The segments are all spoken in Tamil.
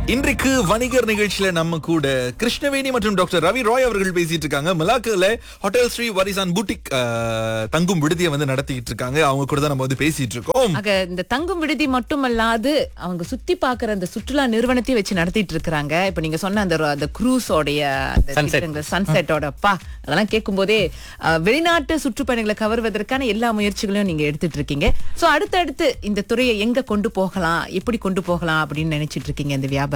இன்றைக்கு வணிகர் நிகழ்ச்சியில நம்ம கூட கிருஷ்ணவேணி மற்றும் டாக்டர் ரவி ராய் அவர்கள் பேசிட்டு இருக்காங்க மலாக்கால ஹோட்டல் ஸ்ரீ வாரிசான் பூட்டிக் அஹ், தங்கும் விடுதியை வந்து நடத்திட்டு இருக்காங்க அவங்க கூட தான் நம்ம வந்து பேசிட்டு இருக்கோம் ஆக இந்த தங்கும் விடுதி மட்டுமல்லாது அவங்க சுத்தி பாக்குற அந்த சுற்றுலா நிறுவனத்தையும் வச்சு நடத்திட்டு இருக்காங்க இப்ப நீங்க சொன்ன அந்த ரொ- அந்த குரூஸோடைய சன்செட்டோட பா அதெல்லாம் கேட்கும் போதே அஹ், வெளிநாட்டு சுற்றுப்பயணிகளை கவர்வதற்கான எல்லா முயற்சிகளையும் நீங்க எடுத்துட்டு இருக்கீங்க சோ அடுத்தடுத்து இந்த துறையை எங்க கொண்டு போகலாம் எப்படி கொண்டு போகலாம் அப்படின்னு நினைச்சிட்டு இருக்கீங்க இந்த வியாபாரத்தை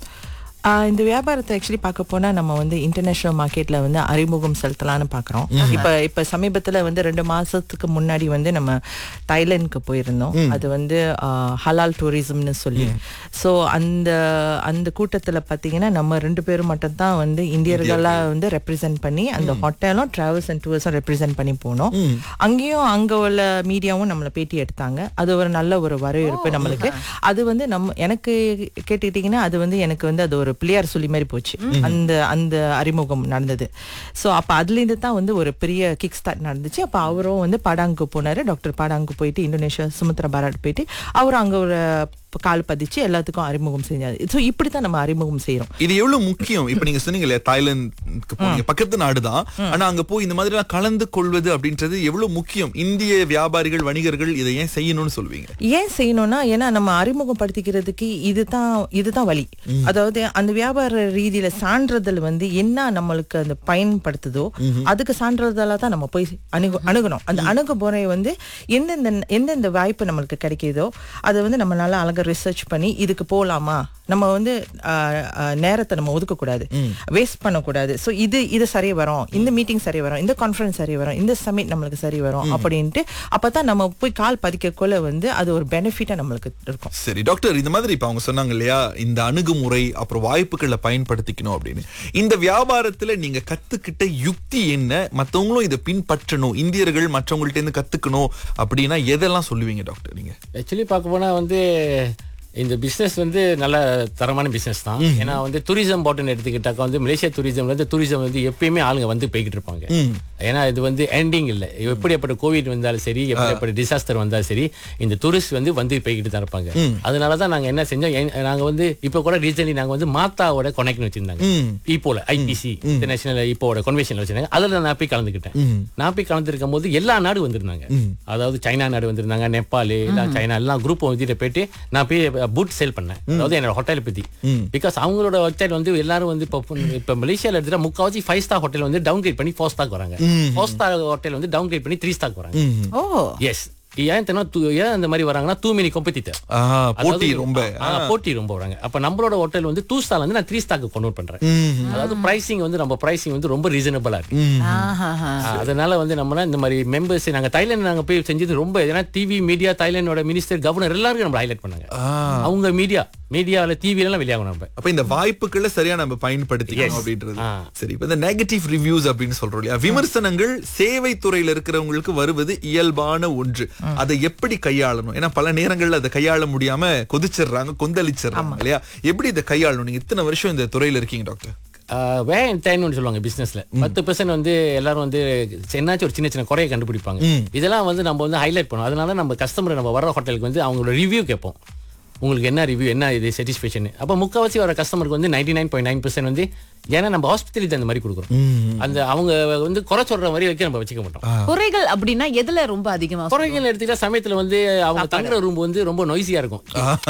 ஆஹ் இந்த வியாபாரத்தை ஆக்சுவலி பார்க்க போனா நம்ம வந்து இன்டர்நேஷனல் மார்க்கெட்ல வந்து அறிமுகம் செலுத்தலாம்னு பாக்குறோம் இப்ப இப்ப சமீபத்துல வந்து ரெண்டு மாசத்துக்கு முன்னாடி வந்து நம்ம தைலாந்துக்கு போயிருந்தோம் அது வந்து ஆஹ், ஹலால் டூரிசம்னு சொல்லி சோ அந்த அந்த கூட்டத்துல பாத்தீங்கன்னா நம்ம ரெண்டு பேரும் மட்டும் தான் வந்து இந்தியர்களா வந்து ரெப்ரசென்ட் பண்ணி அந்த ஹோட்டலும் டிராவல்ஸ் அண்ட் டூர்ஸும் ரெப்ரசென்ட் பண்ணி போனோம் அங்கேயும் அங்க உள்ள மீடியாவும் நம்மள பேட்டி எடுத்தாங்க அது ஒரு நல்ல ஒரு வரவேற்பு நம்மளுக்கு அது வந்து நம்ம எனக்கு கேட்டுக்கிட்டீங்கன்னா அது வந்து எனக்கு வந்து அது ஒரு பிள்ளையார் சொல்லி மாதிரி போச்சு அந்த அந்த அறிமுகம் நடந்தது சோ அப்ப அதுல இருந்து தான் வந்து ஒரு பெரிய கிக் ஸ்டார்ட் நடந்துச்சு அப்ப அவரும் வந்து படாங்கு போனாரு டாக்டர் படாங்கு போயிட்டு இந்தோனேஷியா சுமத்ரா பாராட் போயிட்டு அவரும் அங்க ஒரு கால் பதிச்சு எல்லாத்துக்கும் அறிமுகம் செஞ்சாரு சோ இப்படி தான் நம்ம அறிமுகம் செய்யறோம் இது எவ்வளவு முக்கியம் இப்ப நீங்க சொன்னீங்க இல்லையா தாய்லாந்துக்கு போனீங்க பக்கத்து நாடுதான் ஆனா அங்க போய் இந்த மாதிரி எல்லாம் கலந்து கொள்வது அப்படின்றது எவ்வளவு முக்கியம் இந்திய வியாபாரிகள் வணிகர்கள் இதை ஏன் செய்யணும்னு சொல்வீங்க ஏன் செய்யணும்னா ஏன்னா நம்ம அறிமுகப்படுத்திக்கிறதுக்கு இதுதான் இதுதான் வழி அதாவது அந்த வியாபார ரீதியில சான்றிதழ் வந்து என்ன நம்மளுக்கு அந்த பயன்படுத்துதோ அதுக்கு சான்றிதழா தான் நம்ம போய் அணுகு அணுகணும் அந்த அணுகுமுறை வந்து எந்தெந்த எந்தெந்த வாய்ப்பு நம்மளுக்கு கிடைக்குதோ அதை வந்து நம்ம நல்லா அழகா ரிசர்ச் பண்ணி இதுக்கு போலாமா நம்ம வந்து ஆஹ், ஆஹ், நேரத்தை நம்ம ஒதுக்கக்கூடாது வேஸ்ட் பண்ணக்கூடாது ஸோ இது இது சரி வரும் இந்த மீட்டிங் சரி வரும் இந்த கான்ஃபரன்ஸ் சரி வரும் இந்த சமிட் நம்மளுக்கு சரி வரும் அப்படின்ட்டு அப்பதான் நம்ம போய் கால் பதிக்கக்குள்ள வந்து அது ஒரு பெனிஃபிட்டா நம்மளுக்கு இருக்கும் சரி டாக்டர் இந்த மாதிரி இப்ப அவங்க சொன்னாங்க இல்லையா இந்த அணுகுமுறை அப்புறம் வாய்ப்புகளை பயன்படுத்திக்கணும் அப்படின்னு இந்த வியாபாரத்துல நீங்க கத்துக்கிட்ட யுக்தி என்ன மத்தவங்களும் இதை பின்பற்றணும் இந்தியர்கள் மற்றவங்கள்ட்ட இருந்து கத்துக்கணும் அப்படின்னா எதெல்லாம் சொல்லுவீங்க டாக்டர் நீங்க ஆக்சுவலி பார்க்க போனா வந்து இந்த பிசினஸ் வந்து நல்ல தரமான பிசினஸ் தான் ஏன்னா வந்து டூரிசம் பாட்டுன்னு எடுத்துக்கிட்டாக்கா வந்து மலேசியா டூரிசம் வந்து டூரிசம் வந்து எப்பயுமே ஆளுங்க வந்து போய்கிட்டு இருப்பாங்க ஏன்னா இது வந்து எண்டிங் இல்லை எப்படிப்பட்ட கோவிட் வந்தாலும் சரி எப்படிப்பட்ட டிசாஸ்டர் வந்தாலும் சரி இந்த டூரிஸ்ட் வந்து வந்து போய்கிட்டு தான் இருப்பாங்க அதனால தான் நாங்க என்ன செஞ்சோம் என்- நாங்க வந்து இப்போ கூட ரீசன்லி நாங்க வந்து மாத்தாவோட கொனெக்ட் வச்சிருந்தாங்க இப்போல ஐபிசி இன்டர்நேஷனல் இப்போட கன்வென்ஷன் வச்சிருந்தாங்க அதுல நான் போய் கலந்துக்கிட்டேன் நான் போய் கலந்துருக்கும் போது எல்லா நாடு வந்திருந்தாங்க அதாவது சைனா நாடு வந்திருந்தாங்க நேபாள் எல்லாம் சைனா எல்லாம் குரூப் வந்துட்டு போயிட்டு நான் போய் பூட் சேல் பண்ணேன் அதாவது என்னோட ஹோட்டலை பத்தி பிகாஸ் அவங்களோட வெப்சைட் வந்து எல்லாரும் வந்து இப்போ இப்போ மலேசியால எடுத்துட்டா முக்காவாசி ஃபைவ் ஸ்டார் ஹோட்டல் வந்து டவுன் கிரேட் பண்ணி ஃபோர் ஸ்டாக் வராங்க ஃபோர் ஸ்டார் ஹோட்டல் வந்து டவுன் கிரேட் பண்ணி த்ரீ ஸ்டாக் வராங்க ஓ எஸ் ஏன் தெரியுமா தூ- ஏன் அந்த மாதிரி வராங்கன்னா டூ மெனி காம்படிட்டர் ஆ, போட்டி ரொம்ப போட்டி ரொம்ப வராங்க அப்ப நம்மளோட ஹோட்டல் வந்து டூ ஸ்டார் வந்து நான் த்ரீ ஸ்டாக்கு கன்வெர்ட் பண்றேன் அதாவது பிரைசிங் வந்து நம்ம பிரைசிங் வந்து ரொம்ப ரீசனபிளா இருக்கு ஆஹாஹா. ஆ, அதனால வந்து நம்ம இந்த மாதிரி மெம்பர்ஸ் நாங்க தாய்லாந்து நாங்க போய் செஞ்சது ரொம்ப ஏன்னா டிவி மீடியா தாய்லாந்தோட மினிஸ்டர் கவர்னர் எல்லாருக்கும் நம்ம ஹைலைட் பண்ணாங்க அவங்க மீடியா மீடியால டிவில எல்லாம் வெளியாகணும் நம்ம அப்ப இந்த வாய்ப்புகளை சரியா நம்ம பயன்படுத்திக்கணும் அப்படின்றது ஆ. சரி இப்ப இந்த நெகட்டிவ் ரிவ்யூஸ் அப்படின்னு சொல்றோம் இல்லையா விமர்சனங்கள் சேவை துறையில இருக்கிறவங்களுக்கு வருவது இயல்பான ஒன்று அதை எப்படி கையாளணும் ஏன்னா பல நேரங்கள்ல அதை கையாள முடியாம கொதிச்சிடுறாங்க கொந்தளிச்சிடுறாங்க இல்லையா எப்படி இதை கையாளணும் நீங்க இத்தனை வருஷம் இந்த துறையில இருக்கீங்க டாக்டர் வே டைம்னு சொல்லுவாங்க பிசினஸ்ல பத்து பெர்சன்ட் வந்து எல்லாரும் வந்து என்னாச்சும் ஒரு சின்ன சின்ன குறையை கண்டுபிடிப்பாங்க இதெல்லாம் வந்து நம்ம வந்து ஹைலைட் பண்ணுவோம் அதனால நம்ம கஸ்டமர் நம்ம வர ஹோட்டலுக்கு வந்து அவங்களோட ரிவ்யூ கேட்போம் உங்களுக்கு என்ன ரிவ்யூ என்ன இது சாட்டிஸ்ஃபேக்ஷன் அப்போ முக்கால்வாசி வர கஸ்டமருக்கு வந்து நைன்டி நைன் பாயிண்ட் நைன் வந்து ஏன்னா நம்ம ஹாஸ்பிட்டலுக்கு அந்த மாதிரி கொடுக்குறோம் அந்த அவங்க வந்து குறை சொல்ற மாதிரி வரைக்கும் நம்ம வச்சுக்க மாட்டோம் குறைகள் அப்படின்னா எதுல ரொம்ப அதிகமா குறைகள் எடுத்துக்கிட்டா சமயத்துல வந்து அவங்க தங்குற ரூம் வந்து ரொம்ப நொய்சியா இருக்கும்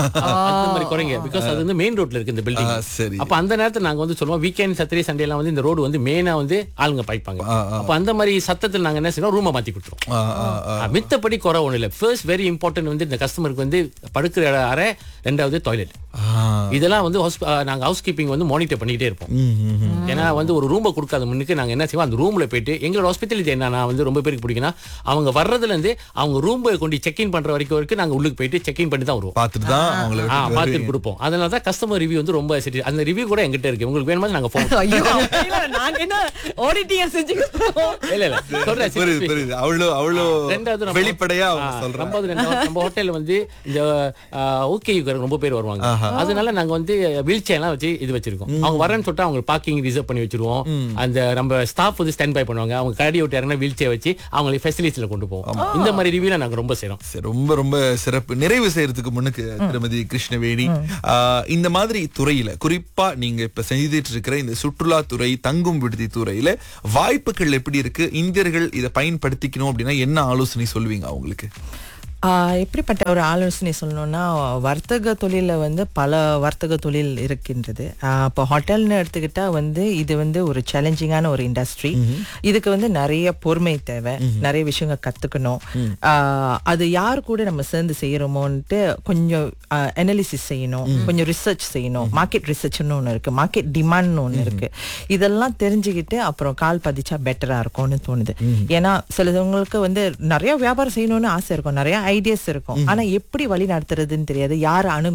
அந்த மாதிரி குறைங்க பிகாஸ் அது வந்து மெயின் ரோட்ல இருக்கு இந்த பில்டிங் ஆ, சரி அப்ப அந்த நேரத்துல நாங்க வந்து சொல்லுவோம் வீக்கெண்ட் சத்திரி சண்டே எல்லாம் வந்து இந்த ரோடு வந்து மெயினா வந்து ஆளுங்க பாய்ப்பாங்க அப்ப அந்த மாதிரி சத்தத்தில் நாங்க என்ன செய்யறோம் ரூமை மாத்தி கொடுத்துருவோம் ஆ, ஆ, ஆ. ஆ, மித்தபடி குறை ஒண்ணு இல்ல ஃபர்ஸ்ட் வெரி இம்பார்ட்டன்ட் வந்து இந்த கஸ்டமருக்கு வந்து படுக்கிற இட- அறை ரெண்டாவது டாய்லெட் ஆ. இதெல்லாம் வந்து hosp- ஆ, நாங்க ஹவுஸ் கீப்பிங் வந்து மானிட்டர் பண்ணிட்டே இருப்போம் ஏன்னா வந்து ஒரு ரூமை கொடுக்காத முன்னுக்கு நாங்க என்ன செய்வோம் அந்த ரூம்ல போயிட்டு எங்களோட ஹாஸ்பிட்டலிட்டி என்ன நான் வந்து ரொம்ப பேருக்கு பிடிக்குன்னா அவங்க வர்றதுல இருந்து அவங்க ரூமை கொண்டு செக் இன் பண்ற வரைக்கும் வரைக்கும் நாங்க உள்ளுக்கு போயிட்டு செக் இன் பண்ணி தான் வருவோம் பார்த்துட்டு தான் அவங்கள ஆ விட்டுட்டு பார்த்து வருவீங்க. கொடுப்போம் அதனால தான் கஸ்டமர் ரிவ்யூ வந்து ரொம்ப சரி அந்த ரிவ்யூ கூட எங்கிட்ட இருக்கு உங்களுக்கு வேணுமா நாங்க ஃபோன் ஐயோ அப்படிலாம் நாங்க என்ன ஆடிட்டிங் செஞ்சுக்கிறோம் இல்ல இல்ல சொல்றேன் புரியுது புரியுது அவ்வளோ அவ்வளோ ரெண்டாவது நம்ம- வெளிப்படையா அவங்க ஆ, சொல்றாங்க ரெண்டாவது ரெண்டாவது நம்ம ஹோட்டல்ல வந்து இந்த ஓகே ரொம்ப பேர் வருவாங்க அதனால அதனால நாங்க வந்து வீல் சேர்லாம் வச்சு இது வச்சிருக்கோம் அவங்க வரேன்னு சொல்லிட்டு அவங்க பார்க்கிங் ரிசர்வ் பண்ணி வச்சிருவோம் அந்த நம்ம ஸ்டாஃப் வந்து ஸ்டாண்ட் பை பண்ணுவாங்க அவங்க கடி விட்டு இறங்கினா வீல் சேர் வச்சு அவங்களை ஃபெசிலிட்டிஸ்ல கொண்டு போவோம் இந்த மாதிரி ரிவ்யூல நாங்க ரொம்ப செய்றோம் சரி, ரொம்ப ரொம்ப சிறப்பு நிறைவு செய்யறதுக்கு முன்னுக்கு திருமதி கிருஷ்ணவேணி ஆஹ், இந்த மாதிரி துறையில குறிப்பா நீங்க இப்ப செய்துட்டு இருக்கிற இந்த சுற்றுலா துறை தங்கும் விடுதி துறையில வாய்ப்புகள் எப்படி இருக்கு இந்தியர்கள் இதை பயன்படுத்திக்கணும் அப்படின்னா என்ன ஆலோசனை சொல்லுவீங்க அவங்களுக்கு ஆஹ் எப்படிப்பட்ட ஒரு ஆலோசனை சொல்லணும்னா வர்த்தக தொழில வந்து பல வர்த்தக தொழில் இருக்கின்றது ஆஹ் இப்போ ஹோட்டல்னு எடுத்துக்கிட்டா வந்து இது வந்து ஒரு சேலஞ்சிங்கான ஒரு இண்டஸ்ட்ரி இதுக்கு வந்து நிறைய பொறுமை தேவை நிறைய விஷயங்கள் கத்துக்கணும் ஆஹ் அது யார் கூட நம்ம சேர்ந்து செய்யறோமோன்ட்டு கொஞ்சம் அனாலிசிஸ் செய்யணும் கொஞ்சம் ரிசர்ச் செய்யணும் மார்க்கெட் ரிசர்ச்னு ஒன்று இருக்கு மார்க்கெட் டிமாண்ட்னு ஒன்று இருக்கு இதெல்லாம் தெரிஞ்சுக்கிட்டு அப்புறம் கால் பதிச்சா பெட்டரா இருக்கும்னு தோணுது ஏன்னா சிலவங்களுக்கு வந்து நிறைய வியாபாரம் செய்யணும்னு ஆசை இருக்கும் நிறைய ஐடியாஸ் இருக்கும் ஆனா எப்படி வழி நடத்துறதுன்னு தெரியாது யார் அணுகு